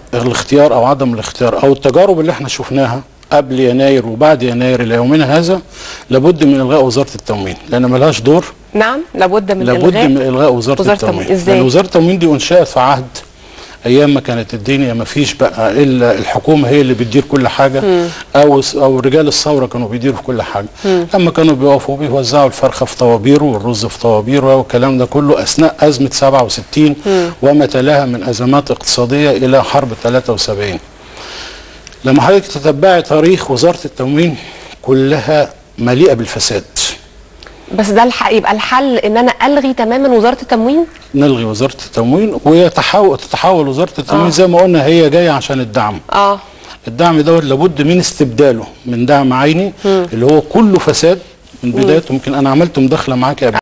الاختيار او عدم الاختيار او التجارب اللي احنا شفناها قبل يناير وبعد يناير الى يومنا هذا لابد من الغاء وزاره التموين لان ملهاش دور نعم لابد من لابد الغاء من الغاء وزاره, وزارة التموين التموين. إزاي؟ لان وزاره التموين دي انشات في عهد ايام ما كانت الدنيا ما فيش بقى الا الحكومه هي اللي بتدير كل حاجه او او رجال الثوره كانوا بيديروا كل حاجه اما كانوا بيقفوا بيوزعوا الفرخه في طوابير والرز في طوابير والكلام ده كله اثناء ازمه 67 وما تلاها من ازمات اقتصاديه الى حرب 73 لما حضرتك تتبعي تاريخ وزاره التموين كلها مليئه بالفساد بس ده الح... يبقى الحل ان انا الغي تماما وزاره التموين نلغي وزاره التموين ويتحول تتحول وزاره التموين آه. زي ما قلنا هي جايه عشان الدعم اه الدعم دوت لابد من استبداله من دعم عيني اللي هو كله فساد من بدايته ممكن انا عملت مداخله معاك قبل